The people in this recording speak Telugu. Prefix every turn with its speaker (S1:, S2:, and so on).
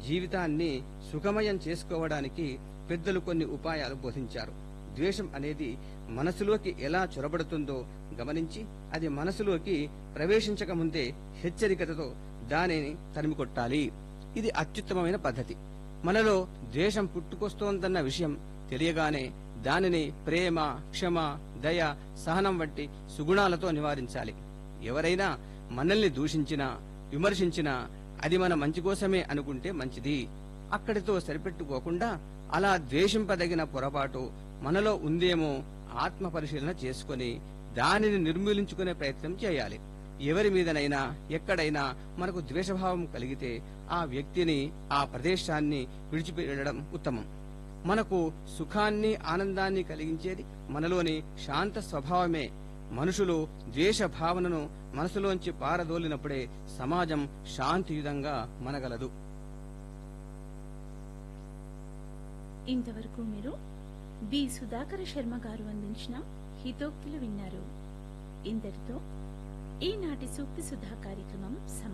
S1: జీవితాన్ని సుఖమయం చేసుకోవడానికి పెద్దలు కొన్ని ఉపాయాలు బోధించారు ద్వేషం అనేది మనసులోకి ఎలా చొరబడుతుందో గమనించి అది మనసులోకి ప్రవేశించక ముందే హెచ్చరికతో దానిని తరిమికొట్టాలి ఇది అత్యుత్తమమైన పద్ధతి మనలో ద్వేషం పుట్టుకొస్తోందన్న విషయం తెలియగానే దానిని ప్రేమ క్షమ దయ సహనం వంటి సుగుణాలతో నివారించాలి ఎవరైనా మనల్ని దూషించినా విమర్శించినా అది మన మంచి కోసమే అనుకుంటే మంచిది అక్కడితో సరిపెట్టుకోకుండా అలా ద్వేషింపదగిన పొరపాటు మనలో ఉందేమో ఆత్మ పరిశీలన చేసుకుని దానిని నిర్మూలించుకునే ప్రయత్నం చేయాలి ఎవరి మీదనైనా ఎక్కడైనా మనకు ద్వేషభావం కలిగితే ఆ వ్యక్తిని ఆ ప్రదేశాన్ని విడిచిపెట్టడం ఉత్తమం మనకు సుఖాన్ని ఆనందాన్ని కలిగించేది మనలోని శాంత స్వభావమే మనుషులు ద్వేష భావనను మనసులోంచి పారదోలినప్పుడే సమాజం శాంతియుతంగా మనగలదు
S2: ఇంతవరకు మీరు బి సుధాకర శర్మ గారు అందించిన హితోక్తులు విన్నారు ఇంతటితో ఈనాటి సూక్తి సుధా కార్యక్రమం సమాప్తం